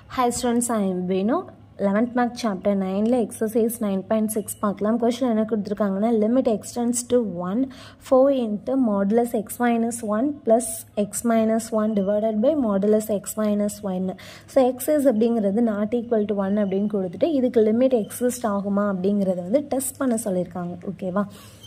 Hi students, I am Venu. 11th mark chapter 9ல exercise 9.6 பார்க்கலாம் question என்ன கொடுத்துருக்காங்கன்னா limit x tends to one four into modulus x minus one plus x minus one divided by modulus x minus one so x is அப்படிங்கிறது not equal to one அப்படின்னு கொடுத்துட்டு இதுக்கு limit exist ஆகுமா அப்படிங்கிறத வந்து டெஸ்ட் பண்ண சொல்லியிருக்காங்க ஓகேவா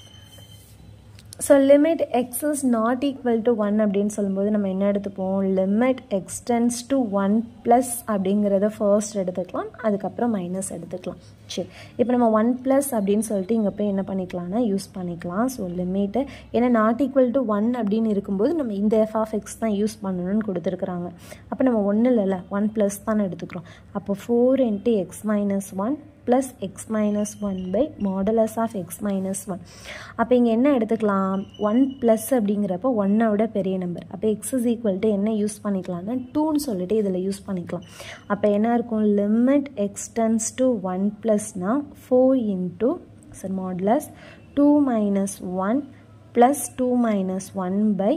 so limit x is not equal to one அப்படின்னு சொல்லும்போது நம்ம என்ன எடுத்துப்போம் limit x tends to one plus அப்படிங்கிறத ஃபர்ஸ்ட் எடுத்துக்கலாம் அதுக்கப்புறம் மைனஸ் எடுத்துக்கலாம் சரி இப்போ நம்ம ஒன் ப்ளஸ் அப்படின்னு சொல்லிட்டு இங்கே போய் என்ன பண்ணிக்கலாம்னா யூஸ் பண்ணிக்கலாம் ஸோ லிமிட்டு ஏன்னா நாட் ஈக்குவல் டு ஒன் அப்படின்னு இருக்கும்போது நம்ம இந்த எஃப் ஆஃப் எக்ஸ் தான் யூஸ் பண்ணணும்னு கொடுத்துருக்குறாங்க அப்போ நம்ம ஒன்றும் இல்லைல்ல ஒன் ப்ளஸ் தான் எடுத்துக்கிறோம் அப்போ four into x minus one plus x minus one by modulus of x minus one அப்போ இங்கே என்ன எடுத்துக்கலாம் ஒன் ப்ளஸ் அப்படிங்கிறப்ப ஒன்னை விட பெரிய நம்பர் அப்போ எக்ஸ் இஸ் ஈக்குவல் டு என்ன யூஸ் பண்ணிக்கலாம்னா டூன்னு சொல்லிட்டு இதில் யூஸ் பண்ணிக்கலாம் அப்போ என்ன இருக்கும் லிமிட் எக்ஸ்டென்ஸ் டு ஒன் ப்ளஸ்னால் four into sir modulus two minus one plus two minus one by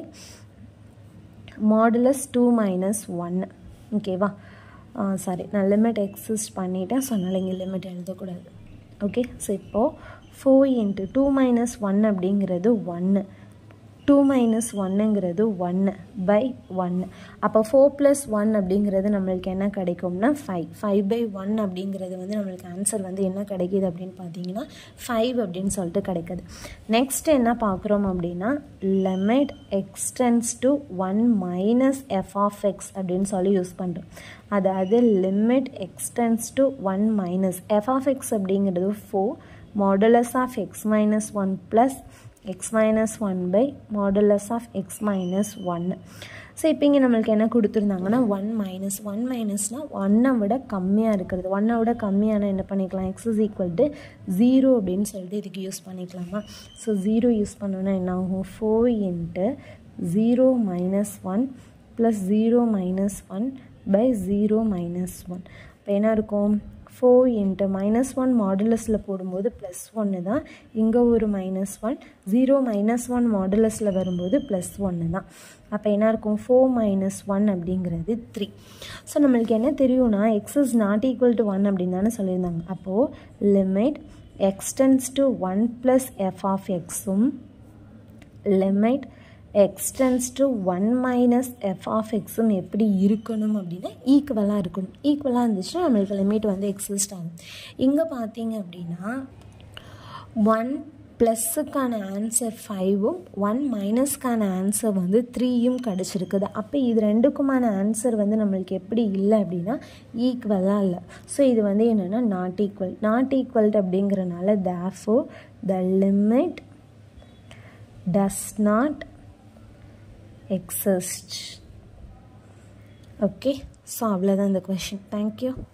modulus two minus one ஓகேவா சாரி நான் லிமிட் எக்ஸிஸ்ட் பண்ணிட்டேன் ஸோ அதனால் இங்கே லிமிட் எழுதக்கூடாது ஓகே ஸோ இப்போது four into two minus one அப்படிங்கிறது ஒன்று டூ மைனஸ் ஒன்னுங்கிறது ஒன்று பை ஒன்று அப்போ ஃபோர் ப்ளஸ் ஒன் அப்படிங்கிறது நம்மளுக்கு என்ன கிடைக்கும்னா ஃபைவ் ஃபைவ் பை ஒன் அப்படிங்கிறது வந்து நம்மளுக்கு ஆன்சர் வந்து என்ன கிடைக்கிது அப்படின்னு பார்த்தீங்கன்னா ஃபைவ் அப்படின்னு சொல்லிட்டு கிடைக்குது நெக்ஸ்ட் என்ன பார்க்குறோம் அப்படின்னா limit x tends to one minus f of x அப்படின்னு சொல்லி யூஸ் பண்ணுறோம் அதாவது limit x tends to one minus f of x அப்படிங்கிறது four modulus of x minus one plus x minus one by modulus of x minus ஒன்று so இப்போ இங்கே நம்மளுக்கு என்ன கொடுத்துருந்தாங்கன்னா ஒன் மைனஸ் ஒன் மைனஸ்னால் ஒன்னை விட கம்மியாக இருக்கிறது ஒன்னை விட கம்மியான என்ன பண்ணிக்கலாம் x is equal to zero அப்படின்னு சொல்லிட்டு இதுக்கு யூஸ் பண்ணிக்கலாமா ஸோ ஜீரோ யூஸ் பண்ணோன்னா என்ன ஆகும் four into zero minus one plus zero minus one by zero minus one இப்போ என்ன இருக்கும் ஃபோர் இன்ட்டு மைனஸ் ஒன் மாடுலஸில் போடும்போது ப்ளஸ் ஒன்று தான் இங்கே ஒரு minus one zero minus one மாடுலஸில் வரும்போது ப்ளஸ் ஒன்று தான் அப்போ என்ன இருக்கும் ஃபோர் மைனஸ் ஒன் அப்படிங்கிறது த்ரீ ஸோ நம்மளுக்கு என்ன தெரியும்னா x is not equal to one அப்படின்னு தானே சொல்லியிருந்தாங்க அப்போது limit x tends to one plus f of எக்ஸும் limit x tends to one minus f of எக்ஸும் எப்படி இருக்கணும் அப்படின்னா ஈக்குவலாக இருக்கணும் ஈக்குவலாக இருந்துச்சுன்னா நம்மளுக்கு லிமிட் வந்து எக்ஸிஸ்ட் ஆகும் இங்கே பார்த்தீங்க அப்படின்னா ஒன் ப்ளஸ்ஸுக்கான ஆன்சர் ஃபைவும் ஒன் மைனஸ்க்கான ஆன்சர் வந்து த்ரீயும் கிடச்சிருக்குது அப்போ இது ரெண்டுக்குமான ஆன்சர் வந்து நம்மளுக்கு எப்படி இல்லை அப்படின்னா ஈக்குவலாக இல்லை ஸோ இது வந்து என்னென்னா நாட் ஈக்குவல் நாட் ஈக்குவல் அப்படிங்கிறனால therefore the limit does not exist okay so அவ்வளோதான் இந்த கொஷின் தேங்க்யூ